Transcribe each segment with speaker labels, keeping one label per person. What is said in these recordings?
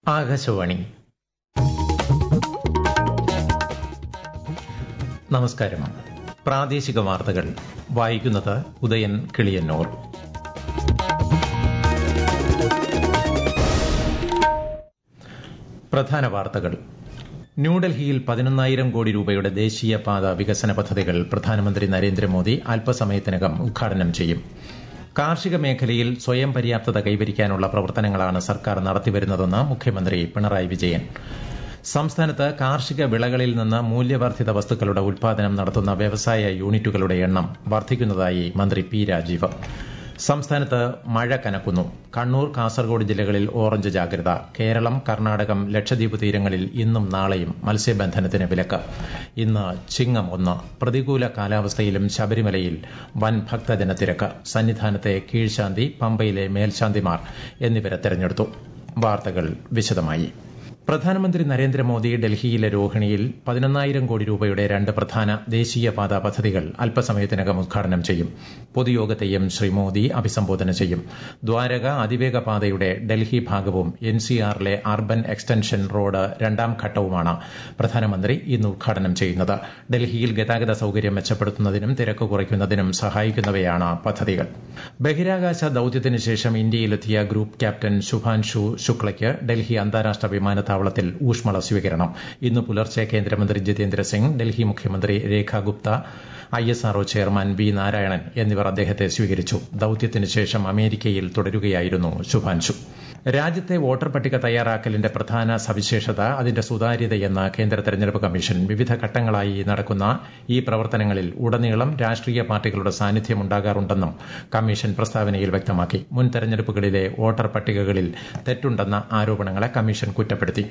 Speaker 1: ആകാശവാണി നമസ്കാരം പ്രാദേശിക വാർത്തകൾ വായിക്കുന്നത് ഉദയൻ കിളിയന്നൂർ പ്രധാന വാർത്തകൾ ന്യൂഡൽഹിയിൽ പതിനൊന്നായിരം കോടി രൂപയുടെ ദേശീയപാത വികസന പദ്ധതികൾ പ്രധാനമന്ത്രി നരേന്ദ്രമോദി അല്പസമയത്തിനകം ഉദ്ഘാടനം ചെയ്യും കാർഷിക മേഖലയിൽ സ്വയം പര്യാപ്തത കൈവരിക്കാനുള്ള പ്രവർത്തനങ്ങളാണ് സർക്കാർ നടത്തിവരുന്നതെന്ന് മുഖ്യമന്ത്രി പിണറായി വിജയൻ സംസ്ഥാനത്ത് കാർഷിക വിളകളിൽ നിന്ന് മൂല്യവർദ്ധിത വസ്തുക്കളുടെ ഉൽപാദനം നടത്തുന്ന വ്യവസായ യൂണിറ്റുകളുടെ എണ്ണം വർദ്ധിക്കുന്നതായി മന്ത്രി പി രാജീവ് സംസ്ഥാനത്ത് മഴ കനക്കുന്നു കണ്ണൂർ കാസർഗോഡ് ജില്ലകളിൽ ഓറഞ്ച് ജാഗ്രത കേരളം കർണാടകം ലക്ഷദ്വീപ് തീരങ്ങളിൽ ഇന്നും നാളെയും മത്സ്യബന്ധനത്തിന് വിലക്ക് ഇന്ന് ചിങ്ങം ഒന്ന് പ്രതികൂല കാലാവസ്ഥയിലും ശബരിമലയിൽ വൻ ഭക്തജനത്തിരക്ക് സന്നിധാനത്തെ കീഴ്ശാന്തി പമ്പയിലെ മേൽശാന്തിമാർ എന്നിവരെ തെരഞ്ഞെടുത്തു വാർത്തകൾ വിശദമായി പ്രധാനമന്ത്രി നരേന്ദ്രമോദി ഡൽഹിയിലെ രോഹിണിയിൽ പതിനൊന്നായിരം കോടി രൂപയുടെ രണ്ട് പ്രധാന ദേശീയപാത പദ്ധതികൾ അല്പസമയത്തിനകം ഉദ്ഘാടനം ചെയ്യും പൊതുയോഗത്തെയും ശ്രീ മോദി അഭിസംബോധന ചെയ്യും ദ്വാരക അതിവേഗ പാതയുടെ ഡൽഹി ഭാഗവും എൻസിആറിലെ അർബൻ എക്സ്റ്റൻഷൻ റോഡ് രണ്ടാം ഘട്ടവുമാണ് പ്രധാനമന്ത്രി ഇന്ന് ഉദ്ഘാടനം ചെയ്യുന്നത് ഡൽഹിയിൽ ഗതാഗത സൌകര്യം മെച്ചപ്പെടുത്തുന്നതിനും തിരക്ക് കുറയ്ക്കുന്നതിനും സഹായിക്കുന്നവയാണ് പദ്ധതികൾ ബഹിരാകാശ ദൌത്യത്തിന് ശേഷം ഇന്ത്യയിലെത്തിയ ഗ്രൂപ്പ് ക്യാപ്റ്റൻ ശുഭാൻഷു ശുക്ലയ്ക്ക് ഡൽഹി അന്താരാഷ്ട്ര വിമാനത്താവളം വിമാനത്താവളത്തിൽ ഊഷ്മള സ്വീകരണം ഇന്ന് പുലർച്ചെ കേന്ദ്രമന്ത്രി ജിതേന്ദ്ര സിംഗ് ഡൽഹി മുഖ്യമന്ത്രി Rekha Gupta I S RO chairman V Narayanan എന്നിവർ അദ്ദേഹത്തെ സ്വീകരിച്ചു ദൌത്യത്തിന് ശേഷം അമേരിക്കയിൽ തുടരുകയായിരുന്നു ശുഭാൻഷു രാജ്യത്തെ വോട്ടർ പട്ടിക തയ്യാറാക്കലിന്റെ പ്രധാന സവിശേഷത അതിന്റെ സുതാര്യതയെന്ന് കേന്ദ്ര തെരഞ്ഞെടുപ്പ് കമ്മീഷൻ വിവിധ ഘട്ടങ്ങളായി നടക്കുന്ന ഈ പ്രവർത്തനങ്ങളിൽ ഉടനീളം രാഷ്ട്രീയ പാർട്ടികളുടെ സാന്നിധ്യമുണ്ടാകാറുണ്ടെന്നും കമ്മീഷൻ പ്രസ്താവനയിൽ വ്യക്തമാക്കി മുൻ തെരഞ്ഞെടുപ്പുകളിലെ വോട്ടർ പട്ടികകളിൽ തെറ്റുണ്ടെന്ന ആരോപണങ്ങളെ കമ്മീഷൻ കുറ്റപ്പെടുത്തി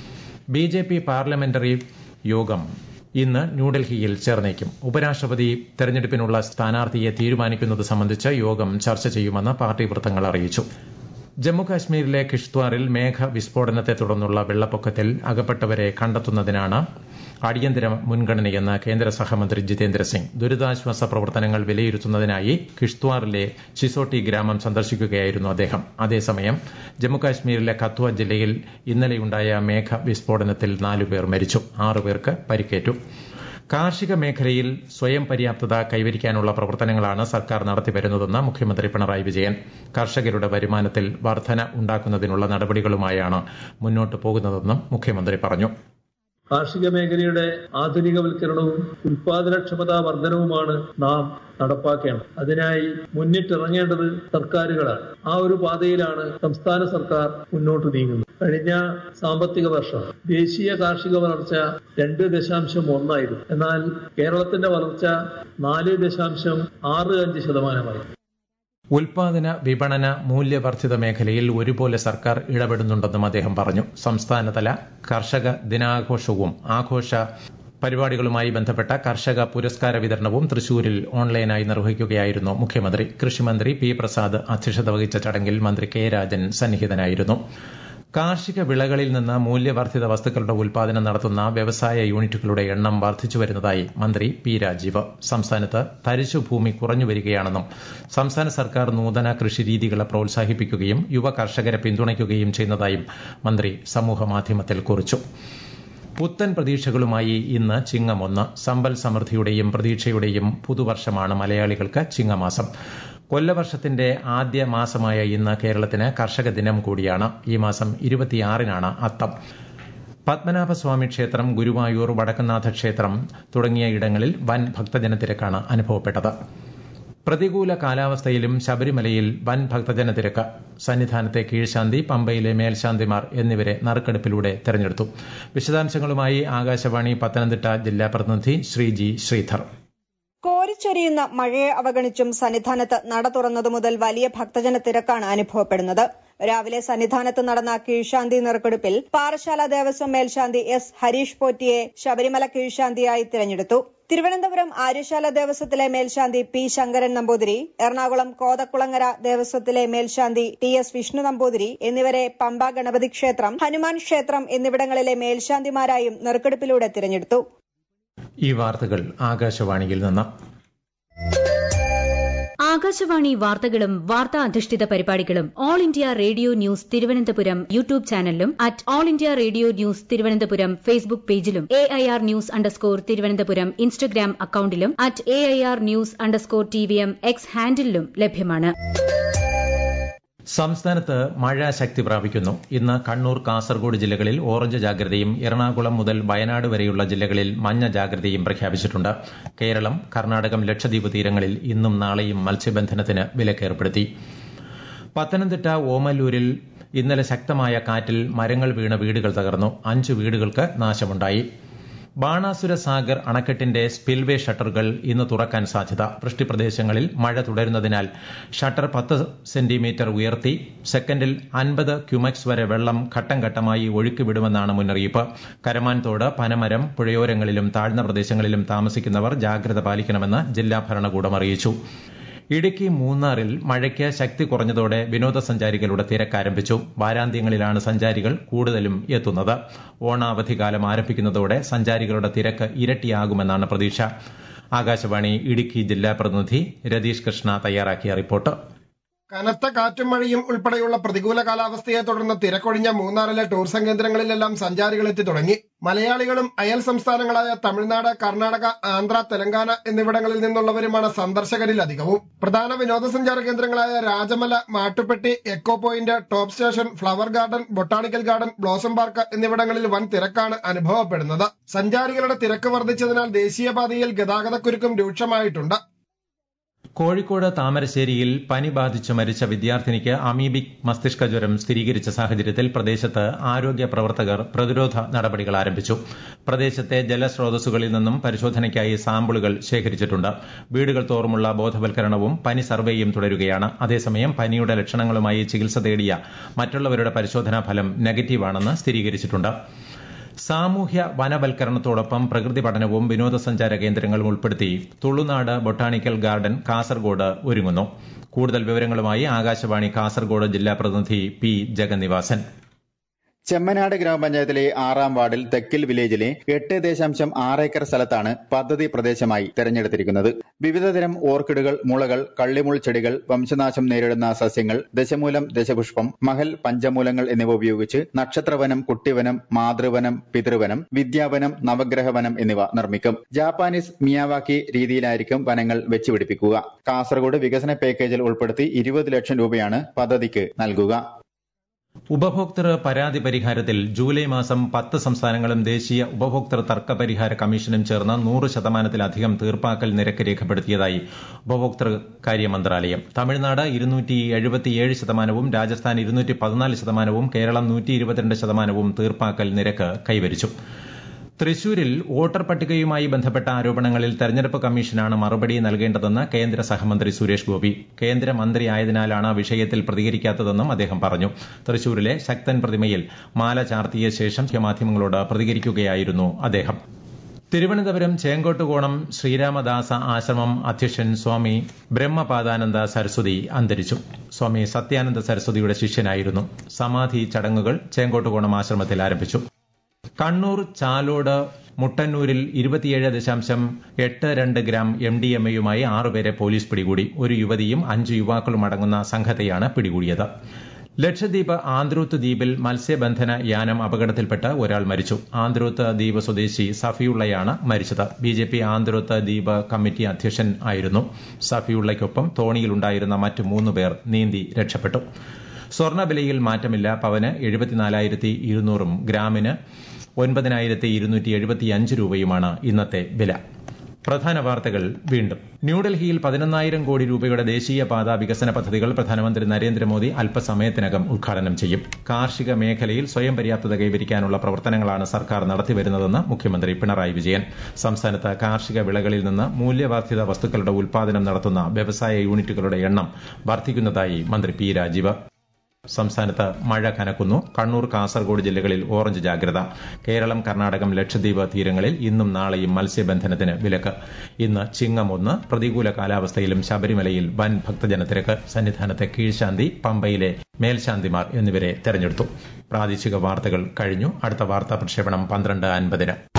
Speaker 1: ബി ജെ പി പാർലമെന്ററി യോഗം ഇന്ന് ന്യൂഡൽഹിയിൽ ചേർന്നേക്കും ഉപരാഷ്ട്രപതി തെരഞ്ഞെടുപ്പിനുള്ള സ്ഥാനാർത്ഥിയെ തീരുമാനിക്കുന്നത് സംബന്ധിച്ച് യോഗം ചർച്ച ചെയ്യുമെന്ന് പാർട്ടി വൃത്തങ്ങൾ അറിയിച്ചു ജമ്മുകാശ്മീരിലെ കിഷ്ത്വാറിൽ മേഘ വിസ്ഫോടനത്തെ തുടർന്നുള്ള വെള്ളപ്പൊക്കത്തിൽ അകപ്പെട്ടവരെ കണ്ടെത്തുന്നതിനാണ് അടിയന്തര മുൻഗണനയെന്ന് കേന്ദ്ര സഹമന്ത്രി ജിതേന്ദ്ര സിംഗ് ദുരിതാശ്വാസ പ്രവർത്തനങ്ങൾ വിലയിരുത്തുന്നതിനായി കിഷ്ത്വാറിലെ ചിസോട്ടി ഗ്രാമം സന്ദർശിക്കുകയായിരുന്നു അദ്ദേഹം അതേസമയം ജമ്മുകാശ്മീരിലെ കത്വ ജില്ലയിൽ ഇന്നലെയുണ്ടായ മേഘ വിസ്ഫോടനത്തിൽ നാലുപേർ മരിച്ചു ആറുപേർക്ക് പരിക്കേറ്റു കാർഷിക മേഖലയിൽ സ്വയം പര്യാപ്തത കൈവരിക്കാനുള്ള പ്രവർത്തനങ്ങളാണ് സർക്കാർ നടത്തിവരുന്നതെന്ന് മുഖ്യമന്ത്രി പിണറായി വിജയൻ കർഷകരുടെ വരുമാനത്തിൽ വർധന ഉണ്ടാക്കുന്നതിനുള്ള നടപടികളുമായാണ് മുന്നോട്ട് പോകുന്നതെന്നും മുഖ്യമന്ത്രി പറഞ്ഞു
Speaker 2: കാർഷിക മേഖലയുടെ ആധുനികവൽക്കരണവും ഉൽപാദനക്ഷമതാ വർധനവുമാണ് നാം നടപ്പാക്കേണ്ടത് അതിനായി മുന്നിട്ടിറങ്ങേണ്ടത് സർക്കാരുകളാണ് ആ ഒരു പാതയിലാണ് സംസ്ഥാന സർക്കാർ മുന്നോട്ട് നീങ്ങുന്നത് കഴിഞ്ഞ സാമ്പത്തിക വർഷം ദേശീയ കാർഷിക വളർച്ച രണ്ട് ദശാംശം ഒന്നായിരുന്നു എന്നാൽ കേരളത്തിന്റെ വളർച്ച നാല് ദശാംശം ആറ് അഞ്ച് ശതമാനമായി
Speaker 1: ഉൽപാദന വിപണന മൂല്യവർദ്ധിത മേഖലയിൽ ഒരുപോലെ സർക്കാർ ഇടപെടുന്നുണ്ടെന്നും അദ്ദേഹം പറഞ്ഞു സംസ്ഥാനതല കർഷക ദിനാഘോഷവും ആഘോഷ പരിപാടികളുമായി ബന്ധപ്പെട്ട കർഷക പുരസ്കാര വിതരണവും തൃശൂരിൽ ഓൺലൈനായി നിർവഹിക്കുകയായിരുന്നു മുഖ്യമന്ത്രി കൃഷിമന്ത്രി പി പ്രസാദ് അധ്യക്ഷത വഹിച്ച ചടങ്ങിൽ മന്ത്രി കെ രാജൻ സന്നിഹിതനായിരുന്നു കാർഷിക വിളകളിൽ നിന്ന് മൂല്യവർദ്ധിത വസ്തുക്കളുടെ ഉൽപാദനം നടത്തുന്ന വ്യവസായ യൂണിറ്റുകളുടെ എണ്ണം വർദ്ധിച്ചു വരുന്നതായി മന്ത്രി പി രാജീവ് സംസ്ഥാനത്ത് തരിശുഭൂമി കുറഞ്ഞു വരികയാണെന്നും സംസ്ഥാന സർക്കാർ നൂതന കൃഷിരീതികളെ പ്രോത്സാഹിപ്പിക്കുകയും യുവ കർഷകരെ പിന്തുണയ്ക്കുകയും ചെയ്യുന്നതായും മന്ത്രി സമൂഹമാധ്യമത്തിൽ കുറിച്ചു പുത്തൻ പ്രതീക്ഷകളുമായി ഇന്ന് ചിങ്ങമൊന്ന് സമ്പൽ സമൃദ്ധിയുടെയും പ്രതീക്ഷയുടെയും പുതുവർഷമാണ് മലയാളികൾക്ക് ചിങ്ങമാസം കൊല്ലവർഷത്തിന്റെ ആദ്യ മാസമായ ഇന്ന് കേരളത്തിന് കർഷക ദിനം കൂടിയാണ് ഈ മാസം ഇരുപത്തിയാറിനാണ് അത്തം പത്മനാഭസ്വാമി ക്ഷേത്രം ഗുരുവായൂർ വടക്കനാഥ ക്ഷേത്രം തുടങ്ങിയ ഇടങ്ങളിൽ വൻ ഭക്തജനത്തിരക്കാണ് അനുഭവപ്പെട്ടത് പ്രതികൂല കാലാവസ്ഥയിലും ശബരിമലയിൽ വൻ ഭക്തജന തിരക്ക് സന്നിധാനത്തെ കീഴ്ശാന്തി പമ്പയിലെ മേൽശാന്തിമാർ എന്നിവരെ നറുക്കെടുപ്പിലൂടെ തെരഞ്ഞെടുത്തു വിശദാംശങ്ങളുമായി ആകാശവാണി പത്തനംതിട്ട ജില്ലാ പ്രതിനിധി ശ്രീജി ശ്രീധർ
Speaker 3: കോരിച്ചൊരിയുന്ന മഴയെ അവഗണിച്ചും സന്നിധാനത്ത് നട തുറന്നതു മുതൽ വലിയ ഭക്തജന തിരക്കാണ് അനുഭവപ്പെടുന്നത് രാവിലെ സന്നിധാനത്ത് നടന്ന കീഴ്ശാന്തി നറുക്കെടുപ്പിൽ പാറശാല ദേവസ്വം മേൽശാന്തി എസ് ഹരീഷ് പോറ്റിയെ ശബരിമല കീഴ്ശാന്തിയായി തിരഞ്ഞെടുത്തു തിരുവനന്തപുരം ആര്യശാല ദേവസ്വത്തിലെ മേൽശാന്തി പി ശങ്കരൻ നമ്പൂതിരി എറണാകുളം കോതക്കുളങ്ങര ദേവസ്വത്തിലെ മേൽശാന്തി ടി എസ് വിഷ്ണു നമ്പൂതിരി എന്നിവരെ പമ്പ ഗണപതി ക്ഷേത്രം ഹനുമാൻ ക്ഷേത്രം എന്നിവിടങ്ങളിലെ മേൽശാന്തിമാരായും നറുക്കെടുപ്പിലൂടെ തിരഞ്ഞെടുത്തു
Speaker 1: ഈ വാർത്തകൾ ആകാശവാണിയിൽ നിന്ന്
Speaker 4: ആകാശവാണി വാർത്തകളും വാർത്താ അധിഷ്ഠിത പരിപാടികളും all India radio news Thiruvananthapuram YouTube ചാനലിലും at all India radio news Thiruvananthapuram Facebook പേജിലും A I R news underscore Thiruvananthapuram Instagram അക്കൌണ്ടിലും at A I R news underscore T V M X ഹാൻഡിലും ലഭ്യമാണ്
Speaker 1: സംസ്ഥാനത്ത് മഴ ശക്തി പ്രാപിക്കുന്നു ഇന്ന് കണ്ണൂർ കാസർഗോഡ് ജില്ലകളിൽ ഓറഞ്ച് ജാഗ്രതയും എറണാകുളം മുതൽ വയനാട് വരെയുള്ള ജില്ലകളിൽ മഞ്ഞ ജാഗ്രതയും പ്രഖ്യാപിച്ചിട്ടുണ്ട് കേരളം കർണാടകം ലക്ഷദ്വീപ് തീരങ്ങളിൽ ഇന്നും നാളെയും മത്സ്യബന്ധനത്തിന് വിലക്കേർപ്പെടുത്തി പത്തനംതിട്ട ഓമല്ലൂരിൽ ഇന്നലെ ശക്തമായ കാറ്റിൽ മരങ്ങൾ വീണ വീടുകൾ തകർന്നു അഞ്ച് വീടുകൾക്ക് നാശമുണ്ടായി ബാണാസുര സാഗർ അണക്കെട്ടിന്റെ സ്പിൽവേ ഷട്ടറുകൾ ഇന്ന് തുറക്കാൻ സാധ്യത വൃഷ്ടിപ്രദേശങ്ങളിൽ മഴ തുടരുന്നതിനാൽ ഷട്ടർ പത്ത് സെന്റിമീറ്റർ ഉയർത്തി സെക്കൻഡിൽ അൻപത് ക്യുമെക്സ് വരെ വെള്ളം ഘട്ടം ഘട്ടമായി ഒഴുക്കി വിടുമെന്നാണ് മുന്നറിയിപ്പ് കരമാൻതോട് പനമരം പുഴയോരങ്ങളിലും താഴ്ന്ന പ്രദേശങ്ങളിലും താമസിക്കുന്നവർ ജാഗ്രത പാലിക്കണമെന്ന് ജില്ലാ ഭരണകൂടം അറിയിച്ചു ഇടുക്കി മൂന്നാറിൽ മഴയ്ക്ക് ശക്തി കുറഞ്ഞതോടെ വിനോദസഞ്ചാരികളുടെ തിരക്ക് ആരംഭിച്ചു വാരാന്ത്യങ്ങളിലാണ് സഞ്ചാരികൾ കൂടുതലും എത്തുന്നത് ഓണാവധികാലം ആരംഭിക്കുന്നതോടെ സഞ്ചാരികളുടെ തിരക്ക് ഇരട്ടിയാകുമെന്നാണ് പ്രതീക്ഷ ആകാശവാണി ഇടുക്കി ജില്ലാ പ്രതിനിധി രതീഷ് കൃഷ്ണ തയ്യാറാക്കിയ റിപ്പോർട്ട്
Speaker 5: കനത്ത കാറ്റും മഴയും ഉൾപ്പെടെയുള്ള പ്രതികൂല കാലാവസ്ഥയെ തുടർന്ന് തിരക്കൊഴിഞ്ഞ മൂന്നാറിലെ ടൂറിസം കേന്ദ്രങ്ങളിലെല്ലാം സഞ്ചാരികൾ എത്തി തുടങ്ങി മലയാളികളും അയൽ സംസ്ഥാനങ്ങളായ തമിഴ്നാട് കർണാടക ആന്ധ്ര തെലങ്കാന എന്നിവിടങ്ങളിൽ നിന്നുള്ളവരുമാണ് സന്ദർശകരിൽ അധികവും പ്രധാന വിനോദസഞ്ചാര കേന്ദ്രങ്ങളായ Rajamala Mattupetty echo point top station flower garden botanical garden blossom park എന്നിവിടങ്ങളിൽ വൻ തിരക്കാണ് അനുഭവപ്പെടുന്നത് സഞ്ചാരികളുടെ തിരക്ക് വർദ്ധിച്ചതിനാൽ ദേശീയപാതയിൽ ഗതാഗതക്കുരുക്കും രൂക്ഷമായിട്ടുണ്ട്
Speaker 1: കോഴിക്കോട് താമരശ്ശേരിയിൽ പനി ബാധിച്ച് മരിച്ച വിദ്യാർത്ഥിനിക്ക് അമീബിക് മസ്തിഷ്ക ജ്വരം സ്ഥിരീകരിച്ച സാഹചര്യത്തിൽ പ്രദേശത്ത് ആരോഗ്യ പ്രവർത്തകർ പ്രതിരോധ നടപടികൾ ആരംഭിച്ചു പ്രദേശത്തെ ജലസ്രോതസ്സുകളിൽ നിന്നും പരിശോധനയ്ക്കായി സാമ്പിളുകൾ ശേഖരിച്ചിട്ടുണ്ട് വീടുകൾ തോറുമുള്ള ബോധവൽക്കരണവും പനി സർവേയും തുടരുകയാണ് അതേസമയം പനിയുടെ ലക്ഷണങ്ങളുമായി ചികിത്സ തേടിയ മറ്റുള്ളവരുടെ പരിശോധനാ ഫലം നെഗറ്റീവാണെന്ന് സ്ഥിരീകരിച്ചിട്ടുണ്ട് സാമൂഹ്യ വനവൽക്കരണത്തോടൊപ്പം പ്രകൃതി പഠനവും വിനോദസഞ്ചാര കേന്ദ്രങ്ങളും ഉൾപ്പെടുത്തി തുളുനാട് ബൊട്ടാണിക്കൽ ഗാർഡൻ കാസർഗോഡ് ഒരുങ്ങുന്നു കൂടുതൽ വിവരങ്ങളുമായി ആകാശവാണി കാസർഗോഡ് ജില്ലാ പ്രതിനിധി പി ജഗന്നിവാസൻ
Speaker 6: ചെമ്മനാട് ഗ്രാമപഞ്ചായത്തിലെ ആറാം വാർഡിൽ തെക്കിൽ വില്ലേജിലെ എട്ട് ദശാംശം ആറ് ഏക്കർ സ്ഥലത്താണ് പദ്ധതി പ്രദേശമായി തെരഞ്ഞെടുത്തിരിക്കുന്നത് വിവിധതരം ഓർക്കിഡുകൾ മുളകൾ കള്ളിമുൾ ചെടികൾ വംശനാശം നേരിടുന്ന സസ്യങ്ങൾ ദശമൂലം ദശപുഷ്പം മഹൽ പഞ്ചമൂലങ്ങൾ എന്നിവ ഉപയോഗിച്ച് നക്ഷത്രവനം കുട്ടിവനം മാതൃവനം പിതൃവനം വിദ്യാവനം നവഗ്രഹവനം എന്നിവ നിർമ്മിക്കും ജാപ്പാനീസ് മിയാവാക്കി രീതിയിലായിരിക്കും വനങ്ങൾ വെച്ചുപിടിപ്പിക്കുക കാസർഗോഡ് വികസന പാക്കേജിൽ ഉൾപ്പെടുത്തി ഇരുപത് ലക്ഷം രൂപയാണ് പദ്ധതിക്ക് നൽകുക
Speaker 1: ഉപഭോക്തൃ പരാതി പരിഹാരത്തിൽ ജൂലൈ മാസം പത്ത് സംസ്ഥാനങ്ങളും ദേശീയ ഉപഭോക്തൃ തർക്ക പരിഹാര കമ്മീഷനും ചേർന്ന് നൂറ് ശതമാനത്തിലധികം തീർപ്പാക്കൽ നിരക്ക് രേഖപ്പെടുത്തിയതായി ഉപഭോക്തൃ കാര്യ മന്ത്രാലയം തമിഴ്നാട് ഇരുന്നൂറ്റി എഴുപത്തിയേഴ് ശതമാനവും രാജസ്ഥാൻ ഇരുന്നൂറ്റി പതിനാല് ശതമാനവും കേരളം നൂറ്റി ഇരുപത്തിരണ്ട് ശതമാനവും തീർപ്പാക്കൽ നിരക്ക് കൈവരിച്ചു തൃശൂരിൽ വോട്ടർ പട്ടികയുമായി ബന്ധപ്പെട്ട ആരോപണങ്ങളിൽ തെരഞ്ഞെടുപ്പ് കമ്മീഷനാണ് മറുപടി നൽകേണ്ടതെന്ന് കേന്ദ്ര സഹമന്ത്രി സുരേഷ് ഗോപി കേന്ദ്രമന്ത്രിയായതിനാലാണ് വിഷയത്തിൽ പ്രതികരിക്കാത്തതെന്നും അദ്ദേഹം പറഞ്ഞു തൃശൂരിലെ ശക്തൻ പ്രതിമയിൽ മാല ചാർത്തിയ ശേഷം മാധ്യമങ്ങളോട് പ്രതികരിക്കുകയായിരുന്നു അദ്ദേഹം തിരുവനന്തപുരം ചേങ്കോട്ടുകോണം ശ്രീരാമദാസ ആശ്രമം അധ്യക്ഷൻ സ്വാമി ബ്രഹ്മപാദാനന്ദ സരസ്വതി അന്തരിച്ചു സ്വാമി സത്യാനന്ദ സരസ്വതിയുടെ ശിഷ്യനായിരുന്നു സമാധി ചടങ്ങുകൾ ചേങ്കോട്ടുകോണം ആശ്രമത്തിൽ ആരംഭിച്ചു കണ്ണൂർ ചാലോട് മുട്ടന്നൂരിൽ ഇരുപത്തിയേഴ് ദശാംശം എട്ട് രണ്ട് ഗ്രാം എം ഡി എം എയുമായി ആറുപേരെ പോലീസ് പിടികൂടി ഒരു യുവതിയും അഞ്ച് യുവാക്കളും അടങ്ങുന്ന സംഘത്തെയാണ് പിടികൂടിയത് ലക്ഷദ്വീപ് ആന്ത്രൂത്ത് ദ്വീപിൽ മത്സ്യബന്ധന യാനം അപകടത്തിൽപ്പെട്ട് ഒരാൾ മരിച്ചു ആന്ത്രൂത്ത് ദ്വീപ് സ്വദേശി സഫിയുള്ളയാണ് മരിച്ചത് ബി ജെ പി ആന്ത്രൂത്ത് ദ്വീപ് കമ്മിറ്റി അധ്യക്ഷൻ ആയിരുന്നു സഫിയുള്ളയ്ക്കൊപ്പം തോണിയിലുണ്ടായിരുന്ന മറ്റ് മൂന്ന് പേർ നീന്തി രക്ഷപ്പെട്ടു സ്വർണ്ണവിലയിൽ മാറ്റമില്ല പവന് എഴുപത്തിനാലായിരത്തി ഇരുന്നൂറും ഗ്രാമിന് ഒൻപതിനായിരത്തി ഇരുന്നൂറ്റി എഴുപത്തിയഞ്ച് രൂപയുമാണ് ഇന്നത്തെ വില പ്രധാന വാർത്തകൾ വീണ്ടും ന്യൂഡൽഹിയിൽ പതിനൊന്നായിരം കോടി രൂപയുടെ ദേശീയപാത വികസന പദ്ധതികൾ പ്രധാനമന്ത്രി നരേന്ദ്രമോദി അല്പസമയത്തിനകം ഉദ്ഘാടനം ചെയ്യും കാർഷിക മേഖലയിൽ സ്വയം പര്യാപ്തത കൈവരിക്കാനുള്ള പ്രവർത്തനങ്ങളാണ് സർക്കാർ നടത്തിവരുന്നതെന്ന് മുഖ്യമന്ത്രി പിണറായി വിജയൻ സംസ്ഥാനത്ത് കാർഷിക വിളകളിൽ നിന്ന് മൂല്യവർദ്ധിത വസ്തുക്കളുടെ ഉൽപാദനം നടത്തുന്ന വ്യവസായ യൂണിറ്റുകളുടെ എണ്ണം വർദ്ധിക്കുന്നതായി മന്ത്രി പി രാജീവ് സംസ്ഥാനത്ത് മഴ കനക്കുന്നു കണ്ണൂർ കാസർഗോഡ് ജില്ലകളിൽ ഓറഞ്ച് ജാഗ്രത കേരളം കർണാടകം ലക്ഷദ്വീപ് തീരങ്ങളിൽ ഇന്നും നാളെയും മത്സ്യബന്ധനത്തിന് വിലക്ക് ഇന്ന് ചിങ്ങം ഒന്ന് പ്രതികൂല കാലാവസ്ഥയിലും ശബരിമലയിൽ വൻ ഭക്തജനത്തിരക്ക് സന്നിധാനത്തെ കീഴ്ശാന്തി പമ്പയിലെ മേൽശാന്തിമാർ എന്നിവരെ തെരഞ്ഞെടുത്തു പ്രാദേശിക വാർത്തകൾ കഴിഞ്ഞു അടുത്ത വാർത്താ പ്രക്ഷേപണം പന്ത്രണ്ട് അൻപതിന്